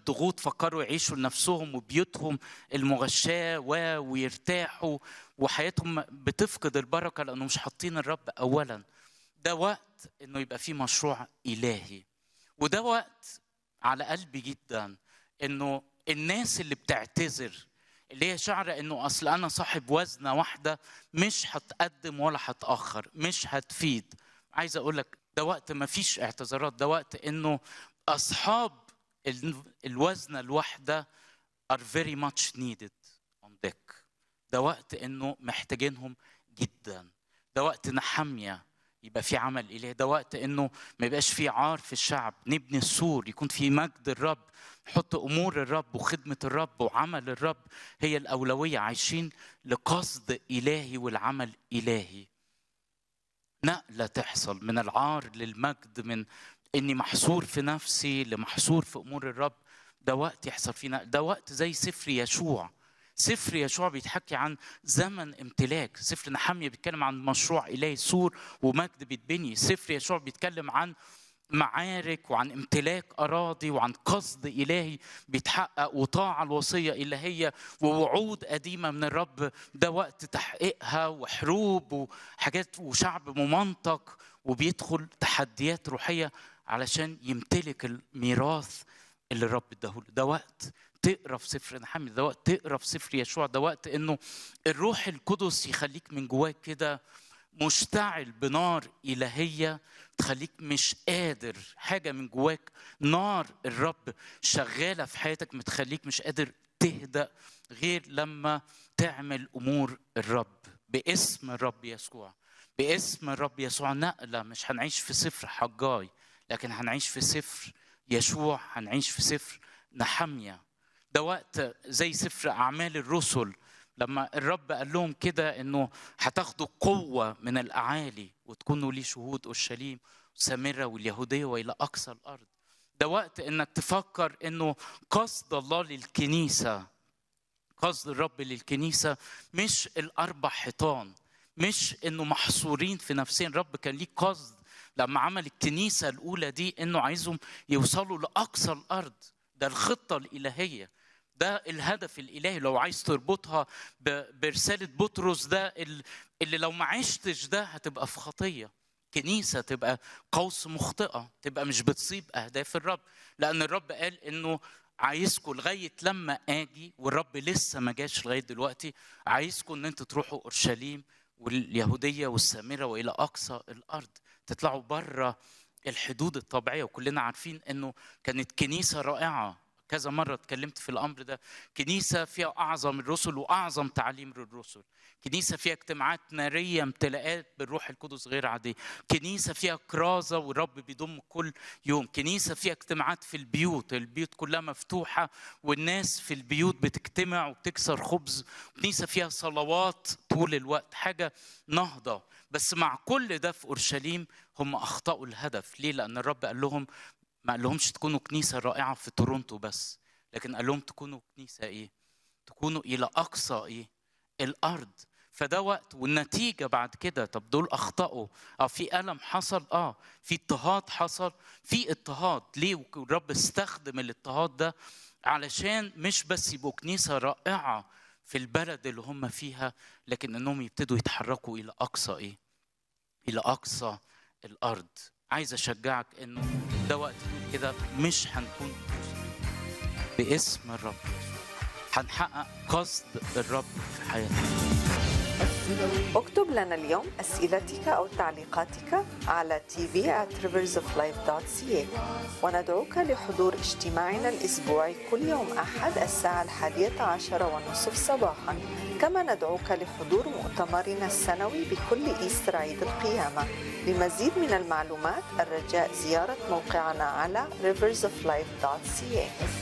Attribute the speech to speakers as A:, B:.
A: الضغوط فكروا يعيشوا لنفسهم وبيوتهم المغشاه و ويرتاحوا وحياتهم بتفقد البركه لانه مش حاطين الرب اولا ده وقت انه يبقى فيه مشروع الهي وده وقت على قلبي جدا انه الناس اللي بتعتذر اللي هي شعره انه اصل انا صاحب وزنه واحده مش هتقدم ولا هتاخر مش هتفيد عايز اقول لك ده وقت ما فيش اعتذارات ده وقت انه اصحاب ال- الوزنه الواحده are very much needed on deck ده وقت انه محتاجينهم جدا ده وقت نحميه يبقى في عمل الهي ده وقت انه ما يبقاش في عار في الشعب نبني السور يكون في مجد الرب نحط امور الرب وخدمه الرب وعمل الرب هي الاولويه عايشين لقصد الهي والعمل الهي نقله تحصل من العار للمجد من اني محصور في نفسي لمحصور في امور الرب ده وقت يحصل فيه نقل ده وقت زي سفر يشوع سفر يشوع بيتحكي عن زمن امتلاك سفر نحمية بيتكلم عن مشروع إلهي سور ومجد بيتبني سفر يشوع بيتكلم عن معارك وعن امتلاك أراضي وعن قصد إلهي بيتحقق وطاعة الوصية إلهية ووعود قديمة من الرب ده وقت تحقيقها وحروب وحاجات وشعب ممنطق وبيدخل تحديات روحية علشان يمتلك الميراث اللي الرب اداهوله ده وقت تقرا في سفر نحمي ده وقت تقرا في سفر يشوع ده وقت انه الروح القدس يخليك من جواك كده مشتعل بنار إلهية تخليك مش قادر حاجة من جواك نار الرب شغالة في حياتك متخليك مش قادر تهدأ غير لما تعمل أمور الرب باسم الرب يسوع باسم الرب يسوع نقلة مش هنعيش في سفر حجاي لكن هنعيش في سفر يشوع هنعيش في سفر نحمية ده وقت زي سفر أعمال الرسل لما الرب قال لهم كده انه هتاخدوا قوه من الاعالي وتكونوا لي شهود اورشليم وسامره واليهوديه والى اقصى الارض ده وقت انك تفكر انه قصد الله للكنيسه قصد الرب للكنيسه مش الاربع حيطان مش انه محصورين في نفسين الرب كان ليه قصد لما عمل الكنيسه الاولى دي انه عايزهم يوصلوا لاقصى الارض ده الخطه الالهيه ده الهدف الالهي لو عايز تربطها ب- برساله بطرس ده ال- اللي لو ما عشتش ده هتبقى في خطيه كنيسه تبقى قوس مخطئه تبقى مش بتصيب اهداف الرب لان الرب قال انه عايزكم لغايه لما اجي والرب لسه ما جاش لغايه دلوقتي عايزكم ان انتوا تروحوا اورشليم واليهوديه والسامره والى اقصى الارض تطلعوا بره الحدود الطبيعيه وكلنا عارفين انه كانت كنيسه رائعه كذا مرة اتكلمت في الأمر ده كنيسة فيها أعظم الرسل وأعظم تعليم للرسل كنيسة فيها اجتماعات نارية امتلاءات بالروح القدس غير عادية كنيسة فيها كرازة والرب بيضم كل يوم كنيسة فيها اجتماعات في البيوت البيوت كلها مفتوحة والناس في البيوت بتجتمع وبتكسر خبز كنيسة فيها صلوات طول الوقت حاجة نهضة بس مع كل ده في أورشليم هم أخطأوا الهدف ليه؟ لأن الرب قال لهم ما قال لهمش تكونوا كنيسه رائعه في تورونتو بس لكن قال لهم تكونوا كنيسه ايه تكونوا الى اقصى ايه الارض فده وقت والنتيجه بعد كده طب دول اخطاوا اه في الم حصل اه في اضطهاد حصل في اضطهاد ليه والرب استخدم الاضطهاد ده علشان مش بس يبقوا كنيسه رائعه في البلد اللي هم فيها لكن انهم يبتدوا يتحركوا الى اقصى ايه الى اقصى الارض عايز اشجعك انه ده وقت تقول كده مش هنكون باسم الرب هنحقق قصد الرب في حياتنا
B: اكتب لنا اليوم أسئلتك أو تعليقاتك على tv at riversoflife.ca وندعوك لحضور اجتماعنا الأسبوعي كل يوم أحد الساعة الحادية عشر ونصف صباحا كما ندعوك لحضور مؤتمرنا السنوي بكل إيستر عيد القيامة لمزيد من المعلومات الرجاء زيارة موقعنا على riversoflife.ca